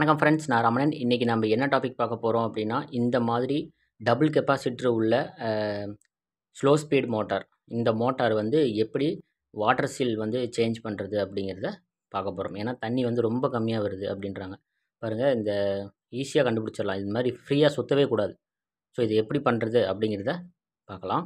வணக்கம் ஃப்ரெண்ட்ஸ் நான் ரமணன் இன்றைக்கி நம்ம என்ன டாபிக் பார்க்க போகிறோம் அப்படின்னா இந்த மாதிரி டபுள் கெப்பாசிட்டர் உள்ள ஸ்லோ ஸ்பீட் மோட்டார் இந்த மோட்டார் வந்து எப்படி வாட்டர் சீல் வந்து சேஞ்ச் பண்ணுறது அப்படிங்கிறத பார்க்க போகிறோம் ஏன்னா தண்ணி வந்து ரொம்ப கம்மியாக வருது அப்படின்றாங்க பாருங்கள் இந்த ஈஸியாக கண்டுபிடிச்சிடலாம் இது மாதிரி ஃப்ரீயாக சுற்றவே கூடாது ஸோ இது எப்படி பண்ணுறது அப்படிங்கிறத பார்க்கலாம்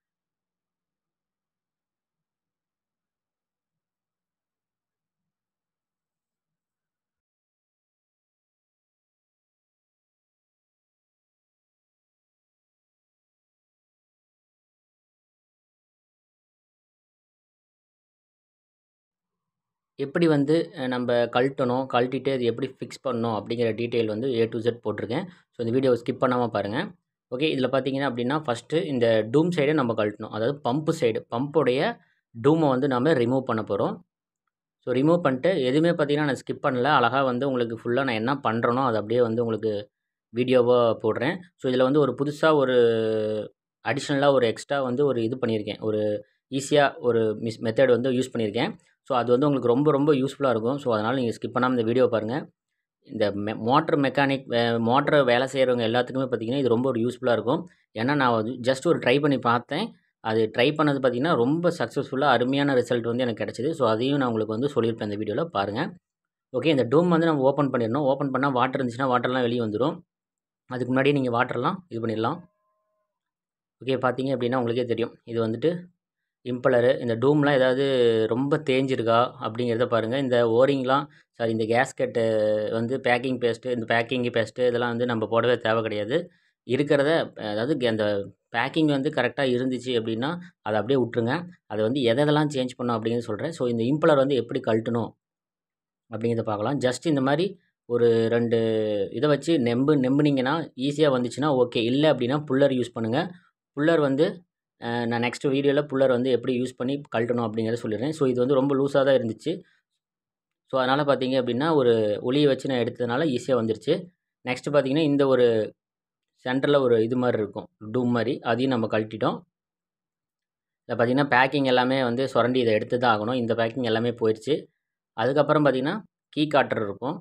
எப்படி வந்து அஹ், நம்ம கழட்டணும் கழட்டிட்டு அது எப்படி ஃபிக்ஸ் பண்ணணும் அப்படிங்கிற டீட்டெயில் வந்து ஏ டு Z போட்டிருக்கேன் ஸோ இந்த வீடியோவை ஸ்கிப் பண்ணாமல் பாருங்கள் ஓகே இதில் பார்த்தீங்கன்னா அப்படின்னா ஃபஸ்ட்டு இந்த டூம் சைடை நம்ம கழட்டணும் அதாவது பம்பு சைடு பம்புடைய டூமை வந்து நம்ம ரிமூவ் பண்ண போகிறோம் ஸோ ரிமூவ் பண்ணிட்டு எதுவுமே பார்த்தீங்கன்னா நான் ஸ்கிப் பண்ணல அழகாக வந்து உங்களுக்கு ஃபுல்லாக நான் என்ன பண்ணுறனோ அது அப்படியே வந்து உங்களுக்கு வீடியோவாக போடுறேன் ஸோ இதில் வந்து ஒரு புதுசாக ஒரு அடிஷ்னலாக ஒரு எக்ஸ்ட்ரா வந்து ஒரு இது பண்ணியிருக்கேன் ஒரு ஈஸியாக ஒரு மிஸ் மெத்தட் வந்து யூஸ் பண்ணியிருக்கேன் ஸோ அது வந்து உங்களுக்கு ரொம்ப ரொம்ப யூஸ்ஃபுல்லாக இருக்கும் ஸோ அதனால் நீங்கள் ஸ்கிப் பண்ணாமல் இந்த வீடியோ பாருங்கள் இந்த மெ மோட்ரு மெக்கானிக் மோட்ரு வேலை செய்கிறவங்க எல்லாத்துக்குமே பார்த்திங்கன்னா இது ரொம்ப ஒரு யூஸ்ஃபுல்லாக இருக்கும் ஏன்னா நான் வந்து ஜஸ்ட் ஒரு ட்ரை பண்ணி பார்த்தேன் அது ட்ரை பண்ணது பார்த்திங்கன்னா ரொம்ப சக்ஸஸ்ஃபுல்லாக அருமையான ரிசல்ட் வந்து எனக்கு கிடச்சிது ஸோ அதையும் நான் உங்களுக்கு வந்து சொல்லியிருப்பேன் இந்த வீடியோவில் பாருங்கள் ஓகே இந்த டூம் வந்து நம்ம ஓப்பன் பண்ணிடணும் ஓப்பன் பண்ணால் வாட்டர் இருந்துச்சுன்னா வாட்டர்லாம் வெளியே வந்துடும் அதுக்கு முன்னாடியே நீங்கள் வாட்டர்லாம் இது பண்ணிடலாம் ஓகே பார்த்தீங்க அப்படின்னா உங்களுக்கே தெரியும் இது வந்துட்டு இம்பலரு இந்த டூம்லாம் ஏதாவது ரொம்ப தேஞ்சிருக்கா அப்படிங்கிறத பாருங்கள் இந்த ஓரிங்லாம் சாரி இந்த கேஸ்கெட்டு வந்து பேக்கிங் பேஸ்ட்டு இந்த பேக்கிங் பேஸ்ட்டு இதெல்லாம் வந்து நம்ம போடவே தேவை கிடையாது இருக்கிறத அதாவது கே- அந்த பேக்கிங் வந்து கரெக்டாக இருந்துச்சு அப்படின்னா அதை அப்படியே விட்ருங்க அதை வந்து எதெல்லாம் சேஞ்ச் பண்ணணும் அப்படிங்கிறது சொல்கிறேன் ஸோ இந்த இம்பலர் வந்து எப்படி கழட்டணும் அப்படிங்கிறத பார்க்கலாம் ஜஸ்ட் இந்த மாதிரி ஒரு ரெண்டு இதை வச்சு நெம்பு நெம்புனீங்கன்னா ஈஸியாக வந்துச்சுன்னா ஓகே இல்லை அப்படின்னா புல்லர் யூஸ் பண்ணுங்கள் புல்லர் வந்து அஹ், நான் நெக்ஸ்ட் வீடியோவில் புல்லர் வந்து எப்படி யூஸ் பண்ணி கழட்டணும் அப்படிங்கிறத சொல்லிடுறேன் ஸோ இது வந்து ரொம்ப லூஸாக தான் இருந்துச்சு ஸோ அதனால் பார்த்தீங்க அப்படின்னா ஒரு ஒளியை வச்சு நான் எடுத்ததுனால ஈஸியாக வந்துருச்சு நெக்ஸ்ட்டு பார்த்தீங்கன்னா இந்த ஒரு சென்டரில் ஒரு இது மாதிரி இருக்கும் டூம் மாதிரி அதையும் நம்ம கழட்டிட்டோம் இதில் பார்த்தீங்கன்னா பேக்கிங் எல்லாமே வந்து சுரண்டி இதை எடுத்து தான் ஆகணும் இந்த பேக்கிங் எல்லாமே போயிடுச்சு அதுக்கப்புறம் பார்த்தீங்கன்னா கீ காட்டர் இருக்கும்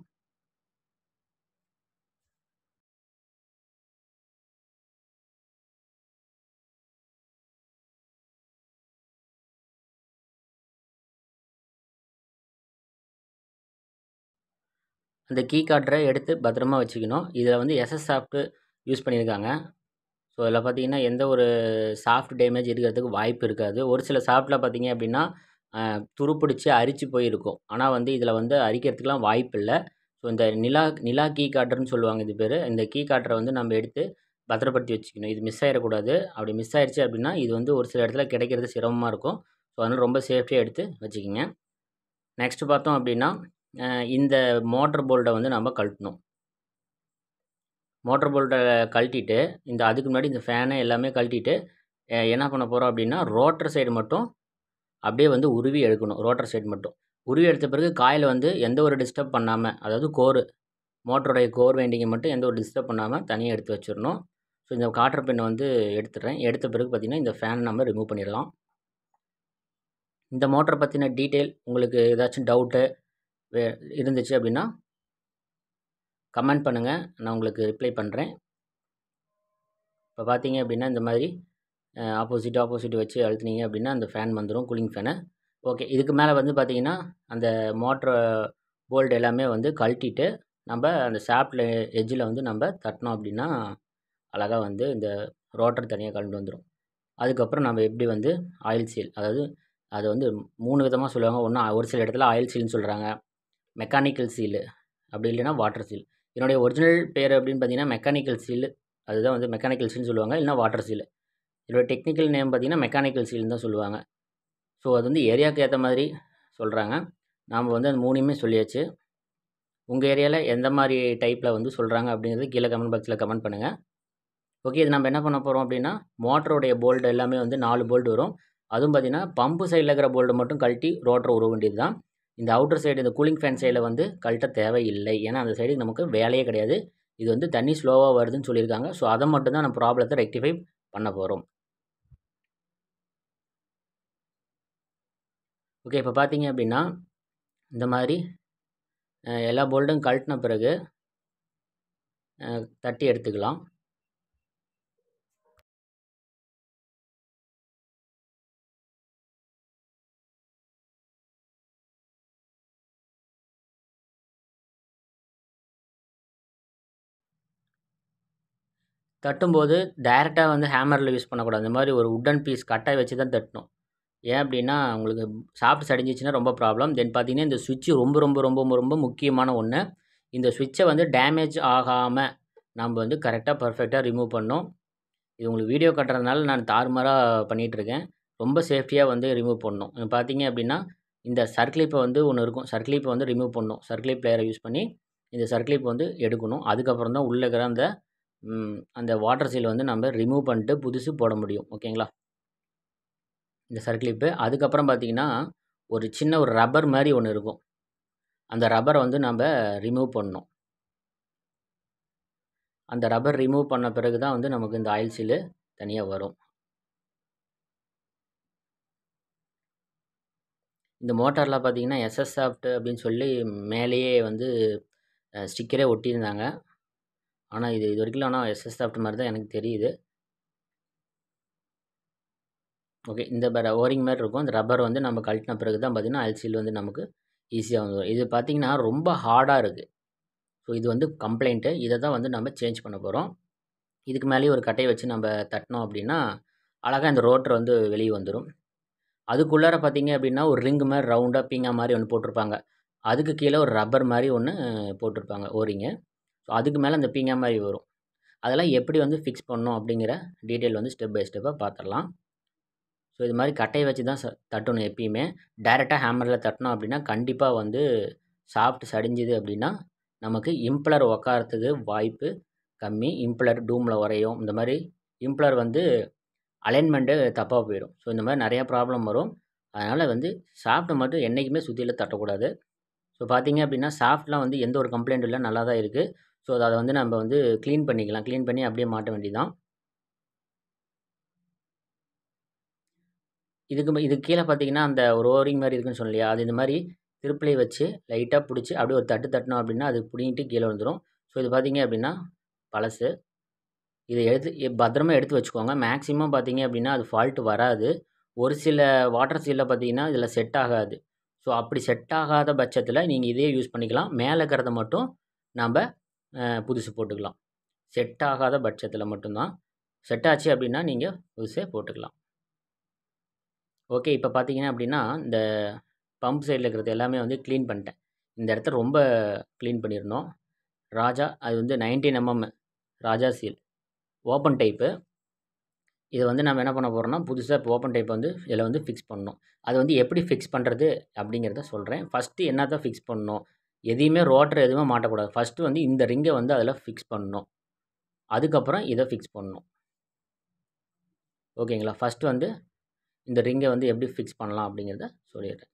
அந்த கீ கார்டரை எடுத்து பத்திரமா வச்சுக்கணும் இதில் வந்து எஸ்எஸ் சாஃப்ட்டு யூஸ் பண்ணியிருக்காங்க ஸோ இதில் பார்த்தீங்கன்னா எந்த ஒரு சாஃப்ட் டேமேஜ் இருக்கிறதுக்கு வாய்ப்பு இருக்காது ஒரு சில சாஃப்ட்டில் பார்த்தீங்க அப்படின்னா அஹ், துருப்பிடிச்சு அரிச்சு போயிருக்கும் ஆனால் வந்து இதில் வந்து அரிக்கிறதுக்கெலாம் வாய்ப்பு இல்லை ஸோ இந்த நிலா நிலா கீ கார்டர்னு சொல்லுவாங்க இது பேர் இந்த கீ கார்டரை வந்து நம்ம எடுத்து பத்திரப்படுத்தி வச்சுக்கணும் இது மிஸ் ஆகிடக்கூடாது அப்படி மிஸ் ஆயிடுச்சு அப்படின்னா இது வந்து ஒரு சில இடத்துல கிடைக்கிறது சிரமமாக இருக்கும் ஸோ அதனால் ரொம்ப சேஃப்டியாக எடுத்து வச்சுக்கிங்க நெக்ஸ்ட் பார்த்தோம் அப்படின்னா அஹ், இந்த மோட்டர் போல்ட்டை வந்து நம்ம கழட்டணும் மோட்டர் போல்ட்டை கழட்டிட்டு இந்த அதுக்கு முன்னாடி இந்த ஃபேனை எல்லாமே கழட்டிட்டு அஹ், என்ன பண்ண போகிறோம் அப்படின்னா ரோட்டர் சைடு மட்டும் அப்படியே வந்து உருவி எடுக்கணும் ரோட்டர் சைடு மட்டும் உருவி எடுத்த பிறகு காயில் வந்து எந்த ஒரு டிஸ்டர்ப் பண்ணாமல் அதாவது கோர் மோட்டருடைய கோர் வைண்டிங்கை மட்டும் எந்த ஒரு டிஸ்டர்ப் பண்ணாமல் தனியாக எடுத்து வச்சிடணும் ஸோ இந்த காட்டர் பின்னை வந்து எடுத்துடுறேன் எடுத்த பிறகு பார்த்திங்கன்னா இந்த ஃபேன் நம்ம ரிமூவ் பண்ணிடலாம் இந்த மோட்டர் பற்றின டீட்டெயில் உங்களுக்கு ஏதாச்சும் டவுட்டு வே இருந்துச்சு அப்படின்னா கமெண்ட் பண்ணுங்கள் நான் உங்களுக்கு ரிப்ளை பண்ணுறேன் இப்போ பார்த்தீங்க அப்படின்னா இந்த மாதிரி ஆப்போசிட் ஆப்போசிட் வச்சு அழுத்துனீங்க அப்படின்னா அந்த ஃபேன் வந்துடும் கூலிங் ஃபேனு ஓகே இதுக்கு மேலே வந்து பார்த்தீங்கன்னா அந்த மோட்ரு போல்ட் எல்லாமே வந்து கழட்டிட்டு நம்ம அந்த ஷாப்டில் எட்ஜில் வந்து நம்ம தட்டினோம் அப்படின்னா அழகாக வந்து இந்த ரோட்டர் தனியாக கலந்து வந்துடும் அதுக்கப்புறம் நம்ம எப்படி வந்து ஆயில் சீல் அதாவது அது வந்து மூணு விதமாக சொல்லுவாங்க ஒன்று ஒரு சில இடத்துல ஆயில் சீல்னு சொல்கிறாங்க மெக்கானிக்கல் சீலு அப்படி இல்லைன்னா வாட்டர் சீல் என்னுடைய ஒரிஜினல் பேர் அப்படின்னு பார்த்தீங்கன்னா மெக்கானிக்கல் சீல் அதுதான் வந்து மெக்கானிக்கல் சீல்னு சொல்லுவாங்க இல்லைன்னா வாட்டர் சீல் இதோட டெக்னிக்கல் நேம் பார்த்தீங்கன்னா மெக்கானிக்கல் சீல்னு தான் சொல்லுவாங்க ஸோ அது வந்து ஏரியாவுக்கு ஏற்ற மாதிரி சொல்கிறாங்க நாம் வந்து அந்த மூணையுமே சொல்லியாச்சு உங்கள் ஏரியாவில் எந்த மாதிரி டைப்பில் வந்து சொல்கிறாங்க அப்படிங்கிறது கீழே கமெண்ட் பாக்ஸில் கமெண்ட் பண்ணுங்கள் ஓகே இது நம்ம என்ன பண்ண போகிறோம் அப்படின்னா மோட்டருடைய போல்டு எல்லாமே வந்து நாலு போல்டு வரும் அதுவும் பார்த்தீங்கன்னா பம்பு சைடில் இருக்கிற போல்டு மட்டும் கழட்டி ரோட்டரை உருவ வேண்டியது தான் இந்த அவுட்டர் சைடு இந்த கூலிங் ஃபேன் சைடில் வந்து கழட்ட தேவையில்லை ஏன்னா அந்த சைடுக்கு நமக்கு வேலையே கிடையாது இது வந்து தண்ணி ஸ்லோவாக வருதுன்னு சொல்லியிருக்காங்க ஸோ அதை மட்டும் தான் நம்ம ப்ராப்ளத்தை ரெக்டிஃபை பண்ண போகிறோம் ஓகே இப்போ பார்த்தீங்க அப்படின்னா இந்த மாதிரி அஹ், எல்லா போல்ட்டும் கழட்டின பிறகு தட்டி எடுத்துக்கலாம் தட்டும்போது டைரெக்டாக வந்து ஹேமரில் யூஸ் பண்ணக்கூடாது இந்த மாதிரி ஒரு உட்டன் பீஸ் கட்டாய் வச்சு தான் தட்டணும் ஏன் அப்படின்னா உங்களுக்கு சாப்பிட்டு சடிஞ்சிச்சுன்னா ரொம்ப ப்ராப்ளம் தென் பார்த்தீங்கன்னா இந்த சுவிட்சு ரொம்ப ரொம்ப ரொம்ப ரொம்ப முக்கியமான ஒன்று இந்த சுவிட்சை வந்து டேமேஜ் ஆகாமல் நம்ம வந்து கரெக்டாக பர்ஃபெக்டாக ரிமூவ் பண்ணோம் இது உங்களுக்கு வீடியோ கட்டுறதுனால நான் தாறுமாறாக பண்ணிகிட்ருக்கேன் ரொம்ப சேஃப்டியாக வந்து ரிமூவ் பண்ணணும் பார்த்தீங்க அப்படின்னா இந்த சர்க்ளிப்பை வந்து ஒன்று இருக்கும் சர்க்ளிப்பை வந்து ரிமூவ் பண்ணணும் சர்க்ளிப் பிளேயரை யூஸ் பண்ணி இந்த சர்க்ளிப் வந்து எடுக்கணும் அதுக்கப்புறம் தான் உள்ளே இருக்கிற அந்த அந்த வாட்டர் சீல் வந்து நம்ம ரிமூவ் பண்ணிட்டு புதுசு போட முடியும் ஓகேங்களா இந்த சர்க்ளிப்பு அதுக்கப்புறம் பார்த்திங்கன்னா ஒரு சின்ன ஒரு ரப்பர் மாதிரி ஒன்று இருக்கும் அந்த ரப்பரை வந்து நம்ம ரிமூவ் பண்ணணும் அந்த ரப்பர் ரிமூவ் பண்ண பிறகு தான் வந்து நமக்கு இந்த ஆயில் சீலு தனியாக வரும் இந்த மோட்டாரில் பார்த்தீங்கன்னா எஸ்எஸ் சாஃப்ட் அப்படின்னு சொல்லி மேலேயே வந்து ஸ்டிக்கரே ஒட்டியிருந்தாங்க ஆனால் இது இது வரைக்கும் ஆனால் எஸ்எஸ் சாஃப்ட் மாதிரி தான் எனக்கு தெரியுது ஓகே இந்த பர ஓரிங் மாதிரி இருக்கும் இந்த ரப்பர் வந்து நம்ம கழட்டின பிறகு தான் பார்த்திங்கன்னா ஆயில் சீல் வந்து நமக்கு ஈஸியாக வந்து இது பார்த்திங்கன்னா ரொம்ப ஹார்டாக இருக்குது ஸோ இது வந்து கம்ப்ளைண்ட்டு இதை தான் வந்து நம்ம சேஞ்ச் பண்ண போகிறோம் இதுக்கு மேலேயே ஒரு கட்டையை வச்சு நம்ம தட்டினோம் அப்படின்னா அழகாக இந்த ரோட்டர் வந்து வெளியே வந்துடும் அதுக்குள்ளார பார்த்திங்க அப்படின்னா ஒரு ரிங்கு மாதிரி ரவுண்டாக பீங்கா மாதிரி ஒன்று போட்டிருப்பாங்க அதுக்கு கீழே ஒரு ரப்பர் மாதிரி ஒன்று போட்டிருப்பாங்க ஓரிங்கு ஸோ அதுக்கு மேலே அந்த பீங்கா மாதிரி வரும் அதெல்லாம் எப்படி வந்து ஃபிக்ஸ் பண்ணணும் அப்படிங்கிற டீட்டெயில் வந்து ஸ்டெப் பை ஸ்டெப்பாக பார்த்துடலாம் ஸோ இது மாதிரி கட்டையை வச்சு தான் ச தட்டணும் எப்பயுமே டைரெக்டாக ஹேமரில் தட்டினோம் அப்படின்னா கண்டிப்பாக வந்து சாஃப்ட் சடிஞ்சுது அப்படின்னா நமக்கு இம்ப்ளர் உக்காரத்துக்கு வாய்ப்பு கம்மி இம்ப்ளர் டூமில் உரையும் இந்த மாதிரி இம்ப்ளர் வந்து அலைன்மெண்ட்டு தப்பாக போயிடும் ஸோ இந்த மாதிரி நிறையா ப்ராப்ளம் வரும் அதனால் வந்து சாஃப்ட்டை மட்டும் என்றைக்குமே சுற்றியில் தட்டக்கூடாது ஸோ பார்த்தீங்க அப்படின்னா சாஃப்ட்லாம் வந்து எந்த ஒரு கம்ப்ளைண்ட் இல்லை நல்லா தான் இருக்குது ஸோ அதை வந்து நம்ம வந்து க்ளீன் பண்ணிக்கலாம் க்ளீன் பண்ணி அப்படியே மாட்ட வேண்டியதான் இதுக்கு இதுக்கு கீழே பார்த்தீங்கன்னா அந்த ஒரு ஓரிங் மாதிரி இருக்குன்னு சொன்னலையா அது இந்த மாதிரி திருப்பிலை வச்சு லைட்டாக பிடிச்சி அப்படியே ஒரு தட்டு தட்டினோம் அப்படின்னா அது பிடிங்கிட்டு கீழே வந்துடும் ஸோ இது பார்த்தீங்க அப்படின்னா பழசு இதை எடுத்து பத்திரமா எடுத்து வச்சுக்கோங்க மேக்ஸிமம் பார்த்தீங்க அப்படின்னா அது ஃபால்ட்டு வராது ஒரு சில வாட்டர் சீலில் பார்த்தீங்கன்னா இதில் செட் ஆகாது ஸோ அப்படி செட் ஆகாத பட்சத்தில் நீங்கள் இதே யூஸ் பண்ணிக்கலாம் மேலே இருக்கிறத மட்டும் நம்ம புதுசு போட்டுக்கலாம் செட் ஆகாத பட்சத்தில் மட்டும்தான் செட் ஆச்சு அப்படின்னா நீங்கள் புதுசே போட்டுக்கலாம் ஓகே இப்போ பார்த்தீங்கன்னா அப்படின்னா இந்த பம்ப் சைடில் இருக்கிறது எல்லாமே வந்து க்ளீன் பண்ணிட்டேன் இந்த இடத்த ரொம்ப க்ளீன் பண்ணிடணும் ராஜா அது வந்து nineteen MM Raja seal open type இதை வந்து நம்ம என்ன பண்ண போகிறோம்னா புதுசாக இப்போ ஓப்பன் டைப் வந்து இதில் வந்து ஃபிக்ஸ் பண்ணணும் அது வந்து எப்படி ஃபிக்ஸ் பண்ணுறது அப்படிங்கிறத சொல்கிறேன் ஃபஸ்ட்டு என்ன தான் ஃபிக்ஸ் பண்ணணும் எதையுமே ரோட்டர் எதுவுமே மாட்டக்கூடாது ஃபஸ்ட்டு வந்து இந்த ரிங்கை வந்து அதில் ஃபிக்ஸ் பண்ணணும் அதுக்கப்புறம் இதை ஃபிக்ஸ் பண்ணணும் ஓகேங்களா ஃபஸ்ட்டு வந்து இந்த ரிங்கை வந்து எப்படி ஃபிக்ஸ் பண்ணலாம் அப்படிங்கிறத சொல்லிடுறேன்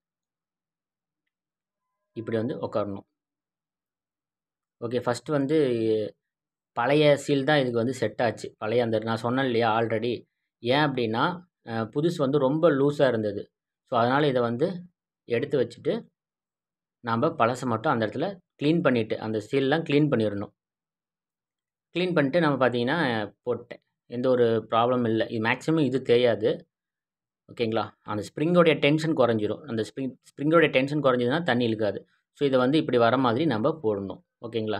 இப்படி வந்து உட்காரணும் ஓகே ஃபஸ்ட்டு வந்து பழைய சீல் தான் இதுக்கு வந்து செட் ஆச்சு பழைய அந்த நான் சொன்னேன் இல்லையா ஆல்ரெடி ஏன் அப்படின்னா புதுசு வந்து ரொம்ப லூஸாக இருந்தது ஸோ அதனால் இதை வந்து எடுத்து வச்சுட்டு நாம் பழசை மட்டும் அந்த இடத்துல க்ளீன் பண்ணிவிட்டு அந்த சீல்லாம் க்ளீன் பண்ணிடணும் க்ளீன் பண்ணிட்டு நம்ம பார்த்தீங்கன்னா போட்டேன் எந்த ஒரு ப்ராப்ளம் இல்லை இது மேக்ஸிமம் இது தெரியாது ஓகேங்களா அந்த ஸ்ப்ரிங்கோடைய டென்ஷன் குறைஞ்சிரும் அந்த ஸ்ப்ரிங் ஸ்ப்ரிங்கோடைய டென்ஷன் குறைஞ்சதுன்னா தண்ணி இழுக்காது ஸோ இதை வந்து இப்படி வர மாதிரி நம்ம போடணும் ஓகேங்களா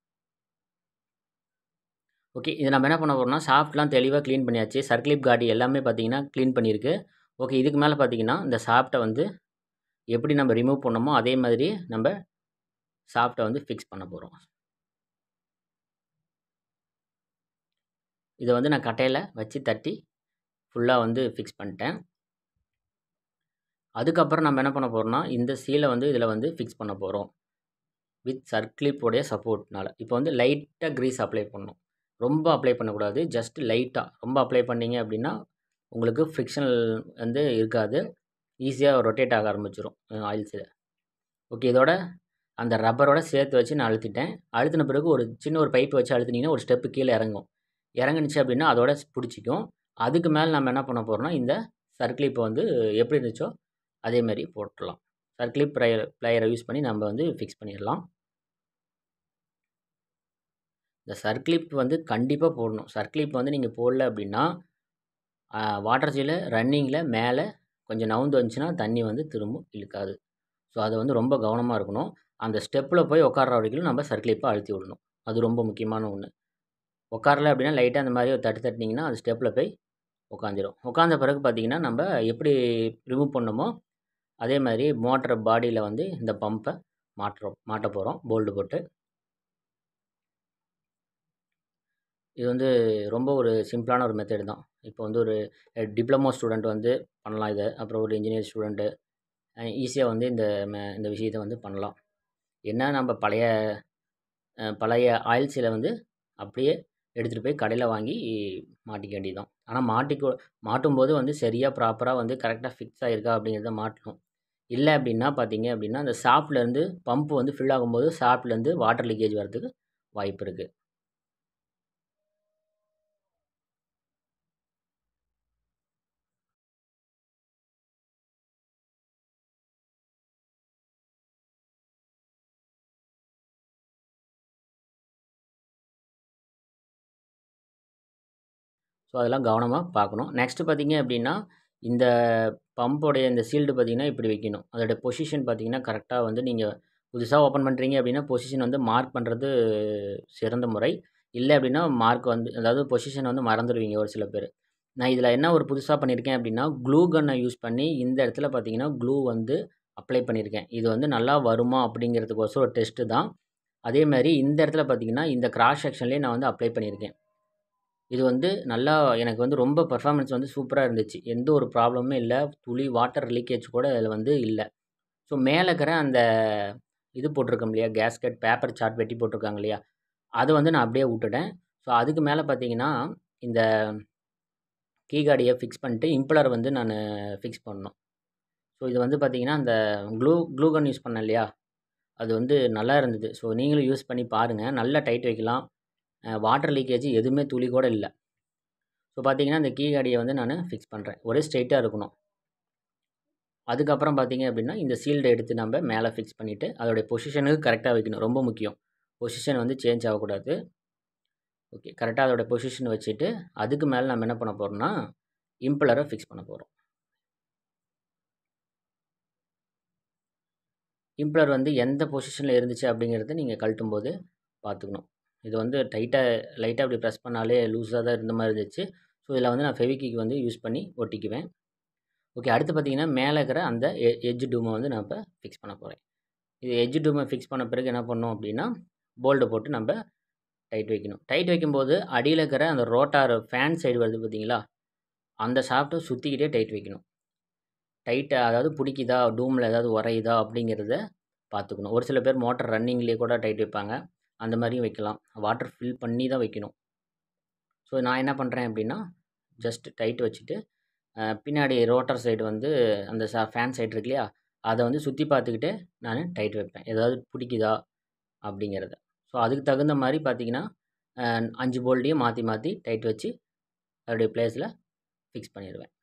ஓகே இது நம்ம என்ன பண்ண போகிறோம்னா சாஃப்ட்லாம் தெளிவாக க்ளீன் பண்ணியாச்சு சர்க்ளிப் காடி எல்லாமே பார்த்தீங்கன்னா க்ளீன் பண்ணியிருக்கு ஓகே இதுக்கு மேலே பார்த்தீங்கன்னா இந்த சாஃப்ட்டை வந்து எப்படி நம்ம ரிமூவ் பண்ணோமோ அதே மாதிரி நம்ம சாஃப்ட்டை வந்து ஃபிக்ஸ் பண்ண போகிறோம் இதை வந்து நான் கட்டையில் வச்சு தட்டி ஃபுல்லாக வந்து ஃபிக்ஸ் பண்ணிட்டேன் அதுக்கப்புறம் நம்ம என்ன பண்ண போகிறோம்னா இந்த சீலை வந்து இதில் வந்து ஃபிக்ஸ் பண்ண போகிறோம் வித் சர்க்ளிப்போடைய சப்போர்ட்னால இப்போ வந்து லைட்டாக க்ரீஸ் அப்ளை பண்ணணும் ரொம்ப அப்ளை பண்ணக்கூடாது ஜஸ்ட் லைட்டாக ரொம்ப அப்ளை பண்ணிங்க அப்படின்னா உங்களுக்கு ஃப்ரிக்ஷனல் வந்து இருக்காது ஈஸியாக ரொட்டேட் ஆக ஆரம்பிச்சிடும் ஆயில்ஸில் ஓகே இதோட அந்த ரப்பரோட சேர்த்து வச்சு நான் அழுத்திட்டேன் அழுத்தின பிறகு ஒரு சின்ன ஒரு பைப்பு வச்சு அழுத்தினீங்கன்னா ஒரு ஸ்டெப்பு கீழே இறங்கும் இறங்குனுச்சு அப்படின்னா அதோட பிடிச்சிக்கும் அதுக்கு மேலே நம்ம என்ன பண்ண போகிறோம்னா இந்த சர்க்ளிப்பை வந்து எப்படி இருந்துச்சோ அதே மாதிரி போட்டுடலாம் சர்க்ளிப் ப்ளையர் ப்ளையரை யூஸ் பண்ணி நம்ம வந்து ஃபிக்ஸ் பண்ணிடலாம் இந்த சர்க்ளிப் வந்து கண்டிப்பாக போடணும் சர்க்ளிப் வந்து நீங்கள் போடல அப்படின்னா வாட்டர் ஜெயில் ரன்னிங்கில் மேலே கொஞ்சம் நவுந்து வந்துச்சுன்னா தண்ணி வந்து திரும்ப இழுக்காது ஸோ அதை வந்து ரொம்ப கவனமாக இருக்கணும் அந்த ஸ்டெப்பில் போய் உட்கார்ற வரைக்கும் நம்ம சர்க்ளிப்பை அழுத்தி விடணும் அது ரொம்ப முக்கியமான ஒன்று உட்காரல அப்படின்னா லைட்டாக அந்த மாதிரி ஒரு தட்டு தட்டினீங்கன்னா அந்த ஸ்டெப்பில் போய் உட்காந்துரும் உட்காந்த பிறகு பார்த்தீங்கன்னா நம்ம எப்படி ரிமூவ் பண்ணோமோ அதே மாதிரி மோட்டர் பாடியில் வந்து இந்த பம்பை மாட்டுறோம் மாட்ட போகிறோம் போல்டு போட்டு இது வந்து ரொம்ப ஒரு சிம்பிளான ஒரு மெத்தட் தான் இப்போ வந்து ஒரு டிப்ளமோ ஸ்டூடெண்ட் வந்து பண்ணலாம் இதை அப்புறம் ஒரு இன்ஜினியர் ஸ்டூடெண்ட்டு ஈஸியாக வந்து இந்த ம- இந்த விஷயத்தை வந்து பண்ணலாம் என்ன நம்ம பழைய அஹ், பழைய ஆயில் சீலை வந்து அப்படியே எடுத்துகிட்டு போய் கடையில் வாங்கி மாட்டிக்க வேண்டியதுதான் ஆனால் மாட்டிக்கோ மாட்டும் போது வந்து சரியாக ப்ராப்பராக வந்து கரெக்டாக ஃபிக்ஸ் ஆகிருக்கா அப்படிங்கிறத மாட்டணும் இல்லை அப்படின்னா பார்த்தீங்க அப்படின்னா அந்த ஷாப்லேருந்து பம்ப் வந்து ஃபில் ஆகும்போது ஷாப்லேருந்து வாட்டர் லீக்கேஜ் வரதுக்கு வாய்ப்பு இருக்குது ஸோ அதெல்லாம் கவனமாக பார்க்கணும் நெக்ஸ்ட்டு பார்த்தீங்க அப்படின்னா இந்த பம்போடைய இந்த சீல்டு பார்த்தீங்கன்னா இப்படி வைக்கணும் அதோட பொசிஷன் பார்த்தீங்கன்னா கரெக்டாக வந்து நீங்கள் புதுசாக ஓப்பன் பண்ணுறீங்க அப்படின்னா பொசிஷன் வந்து மார்க் பண்ணுறது சிறந்த முறை இல்லை அப்படின்னா மார்க் வந்து அதாவது பொசிஷன் வந்து மறந்துடுவீங்க ஒரு சில பேர் நான் இதில் என்ன ஒரு புதுசாக பண்ணியிருக்கேன் அப்படின்னா க்ளூ கன்னை யூஸ் பண்ணி இந்த இடத்துல பார்த்தீங்கன்னா க்ளூ வந்து அப்ளை பண்ணியிருக்கேன் இது வந்து நல்லா வருமா அப்படிங்கிறதுக்கோசரம் ஒரு டெஸ்ட்டு தான் அதே மாதிரி இந்த இடத்துல பார்த்தீங்கன்னா இந்த கிராஸ் செக்ஷன்லேயே நான் வந்து அப்ளை பண்ணியிருக்கேன் இது வந்து நல்லா எனக்கு வந்து ரொம்ப பெர்ஃபார்மன்ஸ் வந்து சூப்பராக இருந்துச்சு எந்த ஒரு ப்ராப்ளமுமே இல்லை துளி வாட்டர் லீக்கேஜ் கூட அதில் வந்து இல்லை ஸோ மேலே இருக்கிற அந்த இது போட்டிருக்கோம் இல்லையா கேஸ்கட் பேப்பர் சார்ட் வெட்டி போட்டிருக்காங்க இல்லையா அதை வந்து நான் அப்படியே விட்டுட்டேன் ஸோ அதுக்கு மேலே பார்த்தீங்கன்னா இந்த கீகாடியை ஃபிக்ஸ் பண்ணிட்டு இம்பலர் வந்து நான் ஃபிக்ஸ் பண்ணணும் ஸோ இது வந்து பார்த்தீங்கன்னா அந்த க்ளூ க்ளூகன் யூஸ் பண்ணேன் இல்லையா அது வந்து நல்லா இருந்தது ஸோ நீங்களும் யூஸ் பண்ணி பாருங்கள் நல்லா டைட் வைக்கலாம் வாட்டர் லீக்கேஜ் எதுவுமே துளி கூட இல்லை ஸோ பார்த்தீங்கன்னா இந்த கீ காடியை வந்து நான் ஃபிக்ஸ் பண்ணுறேன் ஒரே ஸ்ட்ரைட்டாக இருக்கணும் அதுக்கப்புறம் பார்த்தீங்க அப்படின்னா இந்த சீல்டை எடுத்து நம்ம மேலே ஃபிக்ஸ் பண்ணிவிட்டு அதோடைய பொசிஷனுக்கு கரெக்டாக வைக்கணும் ரொம்ப முக்கியம் பொசிஷன் வந்து சேஞ்ச் ஆகக்கூடாது ஓகே கரெக்டாக அதோட பொசிஷன் வச்சுட்டு அதுக்கு மேலே நம்ம என்ன பண்ண போகிறோம்னா இம்பலரை ஃபிக்ஸ் பண்ண போகிறோம் இம்பலர் வந்து எந்த பொசிஷனில் இருந்துச்சு அப்படிங்கிறத நீங்கள் கழட்டும் போது பார்த்துக்கணும் இது வந்து டைட்டாக லைட்டாக அப்படி ப்ரெஸ் பண்ணாலே லூஸாக தான் இருந்த மாதிரி இருந்துச்சு ஸோ இதில் வந்து நான் ஃபெவிக்கிக் வந்து யூஸ் பண்ணி ஒட்டிக்குவேன் ஓகே அடுத்து பார்த்தீங்கன்னா மேலே இருக்கிற அந்த எட்ஜ் டூமை வந்து நான் இப்போ ஃபிக்ஸ் பண்ண போகிறேன் இது எட்ஜ் டூமை ஃபிக்ஸ் பண்ண பிறகு என்ன பண்ணோம் அப்படின்னா போல்டை போட்டு நம்ம டைட் வைக்கணும் டைட் வைக்கும்போது அடியில் இருக்கிற அந்த ரோட்டார் ஃபேன் சைடு வருது பார்த்தீங்களா அந்த ஷாஃப்ட்டை சுற்றிக்கிட்டே டைட் வைக்கணும் டைட்டை அதாவது பிடிக்குதா டூமில் ஏதாவது உரையுதா அப்படிங்கிறத பார்த்துக்கணும் ஒரு சில பேர் மோட்டர் ரன்னிங்லேயே கூட டைட் வைப்பாங்க அந்த மாதிரியும் வைக்கலாம் வாட்டர் ஃபில் பண்ணி தான் வைக்கணும் ஸோ நான் என்ன பண்ணுறேன் அப்படின்னா ஜஸ்ட் டைட் வச்சுட்டு அஹ், பின்னாடி ரோட்டர் சைடு வந்து அந்த ச ஃபேன் சைடு இருக்கு இல்லையா அதை வந்து சுற்றி பார்த்துக்கிட்டே நான் டைட் வைப்பேன் ஏதாவது பிடிக்குதா அப்படிங்கிறத ஸோ அதுக்கு தகுந்த மாதிரி பார்த்தீங்கன்னா அஹ், அஞ்சு போல்டையும் மாற்றி மாற்றி டைட் வச்சு அதோடைய பிளேஸில் ஃபிக்ஸ் பண்ணிடுவேன்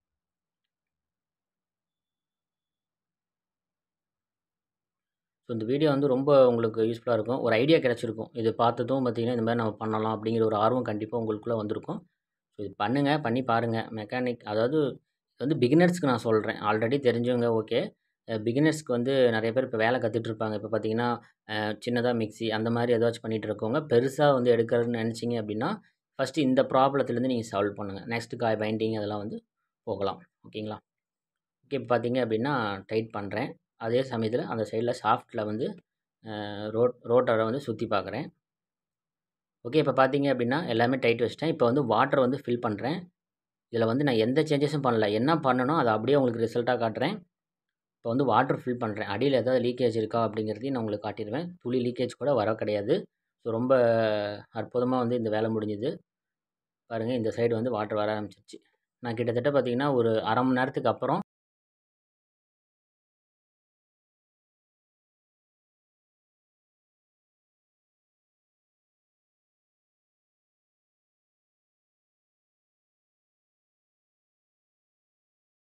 ஸோ இந்த வீடியோ வந்து ரொம்ப உங்களுக்கு யூஸ்ஃபுல்லாக இருக்கும் ஒரு ஐடியா கிடச்சிருக்கும் இது பார்த்ததும் பார்த்தீங்கன்னா இந்த மாதிரி நம்ம பண்ணலாம் அப்படிங்கிற ஒரு ஆர்வம் கண்டிப்பாக உங்களுக்குள்ளே வந்திருக்கும் ஸோ இது பண்ணுங்கள் பண்ணி பாருங்கள் மெக்கானிக் அதாவது இது வந்து பிகினர்ஸ்க்கு நான் சொல்கிறேன் ஆல்ரெடி தெரிஞ்சவங்க ஓகே பிகினர்ஸ்க்கு வந்து நிறைய பேர் இப்போ வேலை கற்றுட்டு இருப்பாங்க இப்போ பார்த்தீங்கன்னா சின்னதாக மிக்ஸி அந்த மாதிரி ஏதாச்சும் பண்ணிகிட்டு இருக்கவங்க பெருசாக வந்து எடுக்கிறதுன்னு நினச்சிங்க அப்படின்னா ஃபஸ்ட்டு இந்த ப்ராப்ளத்துலேருந்து நீங்கள் சால்வ் பண்ணுங்கள் நெக்ஸ்ட்டு காய் பைண்டிங் அதெல்லாம் வந்து போகலாம் ஓகேங்களா ஓகே இப்போ பார்த்தீங்க அப்படின்னா டைட் பண்ணுறேன் அதே சமயத்தில் அந்த சைடில் ஷாஃப்ட்டில் வந்து ரோட் ரோட்டரை வந்து சுற்றி பார்க்குறேன் ஓகே இப்போ பார்த்தீங்க அப்படின்னா எல்லாமே டைட் வச்சிட்டேன் இப்போ வந்து வாட்டர் வந்து ஃபில் பண்ணுறேன் இதில் வந்து நான் எந்த சேஞ்சஸும் பண்ணல என்ன பண்ணணும் அதை அப்படியே உங்களுக்கு ரிசல்ட்டாக காட்டுறேன் இப்போ வந்து வாட்டர் ஃபில் பண்ணுறேன் அடியில் ஏதாவது லீக்கேஜ் இருக்கா அப்படிங்கிறதையும் நான் உங்களுக்கு காட்டிடுவேன் துளி லீக்கேஜ் கூட வர கிடையாது ஸோ ரொம்ப அற்புதமாக வந்து இந்த வேலை முடிஞ்சுது பாருங்கள் இந்த சைடு வந்து வாட்டர் வர ஆரம்பிச்சிருச்சு நான் கிட்டத்தட்ட பார்த்தீங்கன்னா ஒரு அரை மணி நேரத்துக்கு அப்புறம்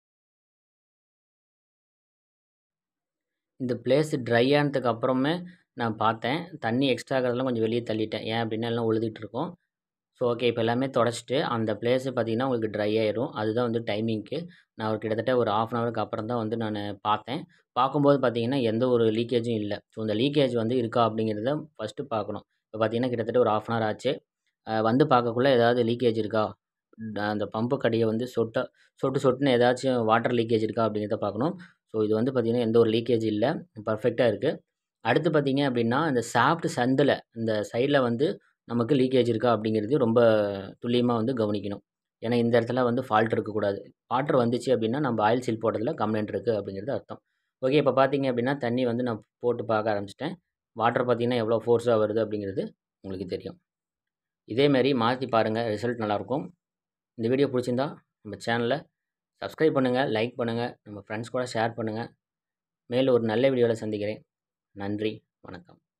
இந்த பிளேஸ் ட்ரை ஆனதுக்கு அப்புறமே நான் பார்த்தேன் தண்ணி எக்ஸ்ட்ரா இருக்கிறதெல்லாம் கொஞ்சம் வெளியே தள்ளிட்டேன் ஏன் அப்படின்னா எல்லாம் உழுதுட்டு இருக்கும் ஸோ ஓகே இப்போ எல்லாமே தொடச்சிட்டு அந்த பிளேஸு பார்த்தீங்கன்னா உங்களுக்கு ட்ரை ஆயிரும் அதுதான் வந்து டைமிங்க்கு நான் ஒரு கிட்டத்தட்ட ஒரு ஆஃப் அன் ஹவருக்கு அப்புறம் தான் வந்து நான் பார்த்தேன் பார்க்கும்போது பார்த்தீங்கன்னா எந்த ஒரு லீக்கேஜும் இல்லை ஸோ இந்த லீக்கேஜ் வந்து இருக்கா அப்படிங்கிறத ஃபஸ்ட்டு பார்க்கணும் இப்போ பார்த்தீங்கன்னா கிட்டத்தட்ட ஒரு ஆஃப் அன் ஹவர் ஆச்சு அஹ் வந்து பார்க்கக்குள்ள ஏதாவது லீக்கேஜ் இருக்கா ட- அந்த பம்பு கடியை வந்து சொட்ட சொட்டு சொட்டுன்னு ஏதாச்சும் வாட்டர் லீக்கேஜ் இருக்கா அப்படிங்கிறத பார்க்கணும் ஸோ இது வந்து பார்த்திங்கன்னா எந்த ஒரு லீக்கேஜ் இல்லை பர்ஃபெக்டாக இருக்குது அடுத்து பார்த்தீங்க அப்படின்னா இந்த சாஃப்ட் சந்தில் இந்த சைடில் வந்து நமக்கு லீக்கேஜ் இருக்கா அப்படிங்கிறது ரொம்ப துல்லியமாக வந்து கவனிக்கணும் ஏன்னா இந்த இடத்துல வந்து ஃபால்ட் இருக்கக்கூடாது வாட்டர் வந்துச்சு அப்படின்னா நம்ம ஆயில் சீல் போடுறதுல கம்ப்ளைண்ட் இருக்குது அப்படிங்கிறது அர்த்தம் ஓகே இப்போ பார்த்தீங்க அப்படின்னா தண்ணி வந்து நான் போட்டு பார்க்க ஆரம்பிச்சிட்டேன் வாட்டர் பார்த்தீங்கன்னா எவ்வளோ ஃபோர்ஸாக வருது அப்படிங்கிறது உங்களுக்கு தெரியும் இதேமாரி மாற்றி பாருங்கள் ரிசல்ட் நல்லாயிருக்கும் இந்த வீடியோ பிடிச்சிருந்தா நம்ம சேனலை சப்ஸ்கிரைப் பண்ணுங்கள் லைக் பண்ணுங்கள் நம்ம ஃப்ரெண்ட்ஸ் கூட ஷேர் பண்ணுங்கள் மேலும் ஒரு நல்ல வீடியோவில் சந்திக்கிறேன் நன்றி வணக்கம்